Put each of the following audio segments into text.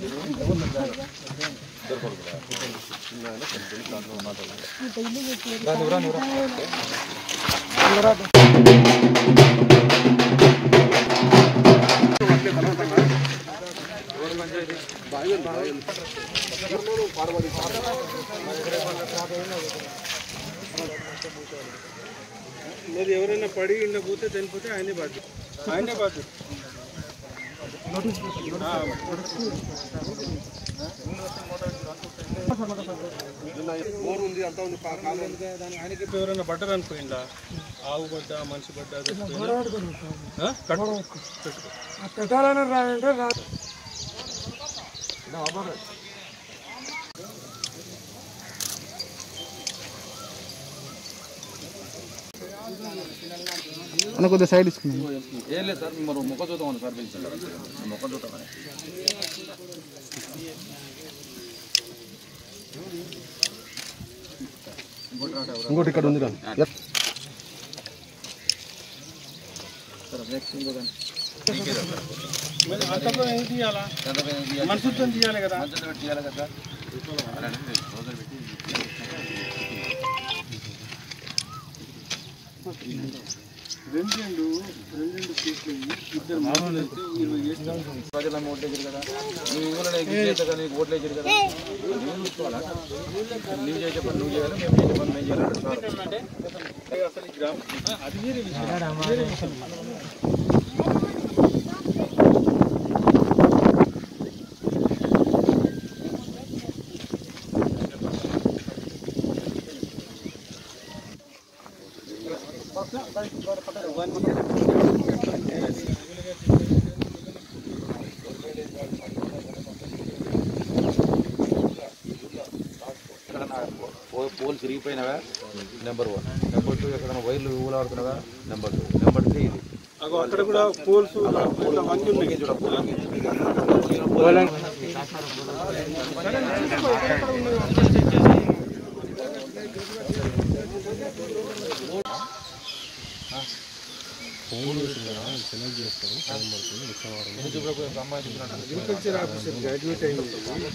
మరి ఎవరైనా పడి ఇండ పోతే చనిపోతే ఆయనే బాధ్యత ఆయనే బాధ్యత దానికి ఆయనకి ఇప్పుడు ఎవరైనా పడ్డారు అనుకోయిందా ఆవు పడ్డా మనిషి పడ్డా ఆ? కట్టు. పెట్టుకో. పెట్టాలని రాదంటే రా అన్న కొద్దిగా సైడ్ ఇసుకున్నాం ఏం లేదు సార్ మనం మొక్క చూద్దామని సార్ పిలిచారు మొక్క చూద్దామని ఇంకోటి ఇక్కడ ఉంది కదా మరి అంతలో ఏం తీయాలా మనుషులతో తీయాలి కదా చేయాలి కదా రెండు రెండు రెండు రెండు పీసులు ఇద్దరు మామూలు అయితే ఇరవై చేస్తాం ప్రజలు ఆమె ఓట్లేసారు కదా నువ్వు ఇవ్వలే ఇచ్చేది కదా నీకు ఓట్లేసారు కదా నువ్వు చూసుకోవాలా నువ్వు చేసే పని నువ్వు చేయాలి మేము చేసే పని మేము చేయాలి సార్ అసలు ఈ గ్రామం అది వేరే విషయం వేరే విషయం ఎక్కడన్నా పో- పోల్ తిరిగిపోయినావా నెంబర్ వన్ నెంబర్ టూ ఎక్కడన్నా వైర్లు ఊలాడుతున్నావా నెంబర్ టూ నెంబర్ త్రీ ఇది అగో అక్కడ కూడా పోల్స్ ఇట్లా వంగి ఉన్నాయి అగ్రికల్చర్ ఆఫీసర్ గ్రాడ్యుయేట్ అయింది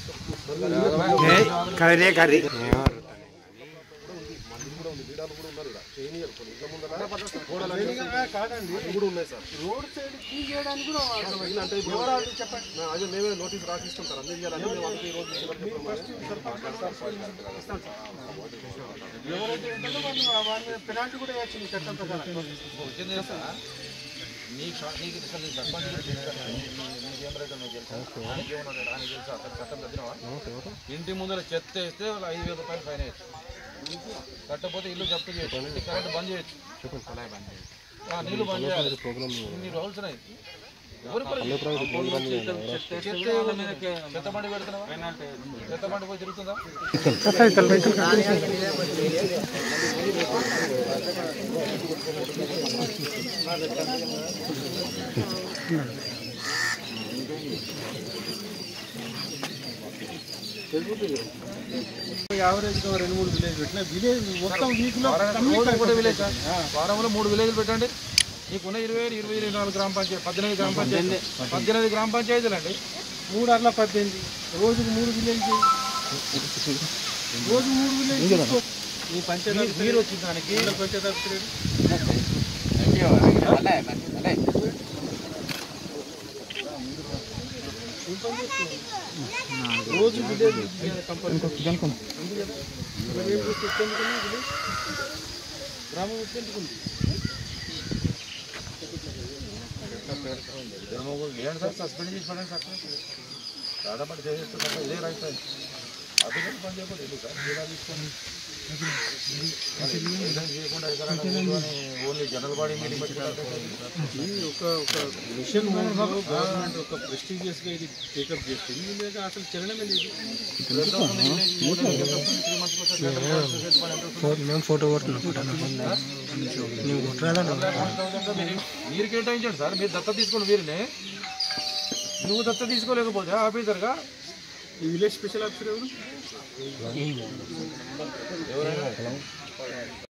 కాదండి రోడ్ సైడ్ కీ చేయడానికి కూడా అంటే వివరాలు చెప్పండి అదే మేమే నోటీస్ రాసిస్తాం సార్ అన్ని చేయాలి అన్ని వాళ్ళకి ఈ రోజు ఫస్ట్ ఎవరైతే ఉంటుందో వాళ్ళు వాళ్ళ మీద పెనాల్టీ కూడా వేయచ్చు ఈ చట్టం ప్రకారం వచ్చింది తెలుసా నీకు స- నీకు అసలు నీ సర్పంచ్ గురించి తెలుసా? నీ- నీ- నీకేం రైట్ ఉన్నదో తెలుసా? నీకేమన్నాడు? ఆయనకి తెలుసా? అసలు చట్టం చదివినావా? ఇంటి ముందర చెత్త వేస్తే వాళ్ళు ఐదు వేల రూపాయలు ఫైన్ వేయచ్చు కట్టకపోతే ఇల్లు జప్తు చేయొచ్చు ఇంటి కరెంట్ బంద్ చేయొచ్చు ఆ, నీళ్లు బంద్ చేయాలి ఇన్ని రూల్స్ ఉన్నాయి ఎవరు పని? చెత్త చెత్త బండి పెడుతున్నావా చెత్త బండి పోయి తిరుగుతుందా యావరేజ్ గా రెండు మూడు విలేజ్ పెట్టిన విలేజ్ మొత్తం వీక్ లో వారానికి ఒకటే విలేజ్ సార్. వారంలో మూడు విలేజ్లు పెట్టండి నీకున్న ఇరవై ఏడు ఇరవై ఇరవై నాలుగు గ్రామ పంచాయతీ పద్దెనిమిది గ్రామ పంచాయతీ పద్దెనిమిది గ్రామ పంచాయతీలు అండి మూడు అట్ల పద్దెనిమిది రోజుకు మూడు విలేజ్ రోజు మూడు విలేజ్ ఈ పంచాయతీ మీరు వచ్చిన దానికి పంచాయతీ ఆఫీసర్ రోజు విలేజ్ కంపల్సరీ మరి ఏం చేస్తే ఎందుకని విలేజ్ గ్రామం వచ్చి ఎందుకుంది ఏంటి సార్ సస్పెండ్ చేసి పడండి సార్ దాదాపు చేసేస్తున్నారు ఇదే రైట్ సార్ అభివృద్ధి పని చేయకూడదు ఎందుకు సార్ జీరా తీసుకొని ఏదైనా చేయకుండా ఎక్కడైనా ఓన్లీ జనరల్ బాడీ మీటింగ్ పెట్టుకుంటే ఇది ఒక ఒక మిషన్ మోడ్లో గవర్నమెంట్ ఒక ప్రెస్టీజియస్ గా ఇది టేకప్ చేస్తుంది ఇది లేక అసలు చలనమే లేదు మేము ఫోటో కొడుతున్నాం నువ్వు కొట్టరాదా మీరు కేటాయించండి సార్ మీరు దత్త తీసుకోండి వీరిని నువ్వు దత్త తీసుకోలేకపోతే ఆఫీసర్గా ఈ విలేజ్ స్పెషల్ ఆఫీసర్ ఎవరు